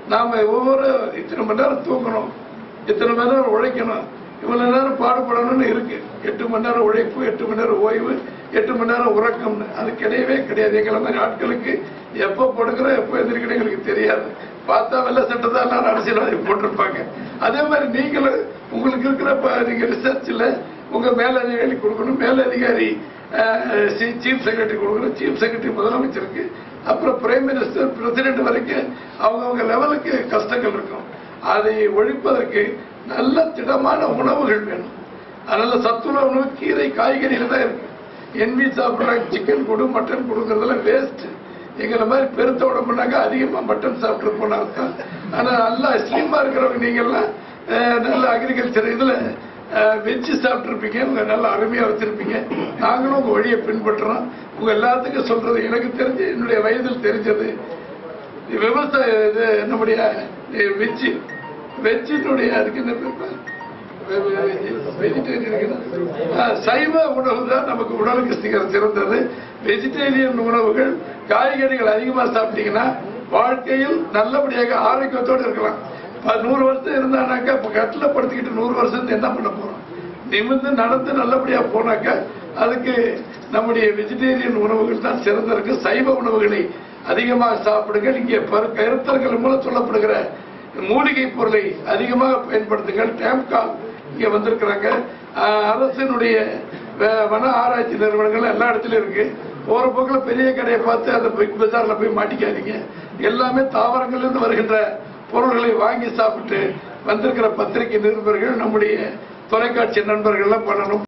நாம ஒவ்வொரு இத்தனை மணி நேரம் தூங்கணும் இத்தனை மணி நேரம் உழைக்கணும் இவ்வளவு நேரம் பாடுபடணும்னு இருக்கு எட்டு மணி நேரம் உழைப்பு எட்டு மணி நேரம் ஓய்வு எட்டு மணி நேரம் உறக்கம்னு அது கிடையவே கிடையாது எங்களை மாதிரி ஆட்களுக்கு எப்போ படுக்கிறோம் எப்போ எந்திரிக்கணும் எங்களுக்கு தெரியாது பார்த்தா வெள்ள சட்டை தான் எல்லாரும் அரசியல்வாதி போட்டிருப்பாங்க அதே மாதிரி நீங்களும் உங்களுக்கு இருக்கிற ப- நீங்க ரிசர்ச்ல உங்க மேலதிகாரி கொடுக்கணும் மேலதிகாரி சீஃப் செக்ரட்டரி கொடுக்கணும் சீஃப் செக்ரட்டரி முதலமைச்சருக்கு அப்புறம் பிரைம் மினிஸ்டர் பிரசிடென்ட் வரைக்கும் அவங்கவுங்க லெவலுக்கு கஷ்டங்கள் இருக்கும் அதை ஒழிப்பதற்கு நல்ல திடமான உணவுகள் வேணும் அதனால சத்துணவு உணவு கீரை காய்கறிகள் தான் இருக்கு என்வி சாப்பிட்றாங்க சிக்கன் கொடு மட்டன் கொடுக்கறதெல்லாம் வேஸ்ட் எங்களை மாதிரி பெருத்த உடம்புனாக்க அதிகமா மட்டன் சாப்பிட்டு போன அர்த்தம் ஆனா நல்லா ஸ்லிம்மா இருக்கிறவங்க நீங்கெல்லாம் அஹ், நல்ல அக்ரிகல்ச்சர் இதுல வெஜ்ஜு சாப்பிட்ருப்பீங்க உங்க நல்லா அருமையா வச்சிருப்பீங்க நாங்களும் உங்க வழியை பின்பற்றுறோம் உங்க எல்லாத்துக்கும் சொல்றது எனக்கு தெரிஞ்சு என்னுடைய வயதில் தெரிஞ்சது விவசாய இது நம்முடைய வெஜ்ஜு வெஜ்ஜினுடைய அதுக்கு என்ன பேர் வெஜிடேரியன் சைவ உணவு தான் நமக்கு உடலுக்கு சிக- சிறந்தது வெஜிடேரியன் உணவுகள் காய்கறிகள் அதிகமா சாப்பிட்டீங்கன்னா வாழ்க்கையில் நல்லபடியாக ஆரோக்கியத்தோடு இருக்கலாம் ப- நூறு வருஷம் இருந்தானாக்கா இப்ப கட்டில படுத்துக்கிட்டு நூறு வருஷம் என்ன பண்ண போறோம் நிமிர்ந்து நடந்து நல்லபடியா போனாக்கா அதுக்கு நம்முடைய வெஜிடேரியன் உணவுகள் தான் சிறந்த இருக்கு சைவ உணவுகளை அதிகமாக சாப்பிடுங்கள் இங்கே பரு- கருத்தர்கள் மூலம் சொல்லப்படுகிற மூலிகை பொருளை அதிகமாக பயன்படுத்துங்கள் டேம்கால் இங்க வந்திருக்கிறாங்க ஆஹ் அரசினுடைய வ- வன ஆராய்ச்சி நிறுவனங்கள் எல்லா இடத்துலயும் இருக்கு போற போக்குல பெரிய கடையை பார்த்து அந்த பிக் பஜார்ல போய் மாட்டிக்காதீங்க எல்லாமே தாவரங்கள்ல இருந்து வருகின்ற பொருள்களை வாங்கி சாப்பிட்டு வந்திருக்கிற பத்திரிகை நிருபர்கள் நம்முடைய தொலைக்காட்சி நண்பர்கள்லாம் பண்ணணும்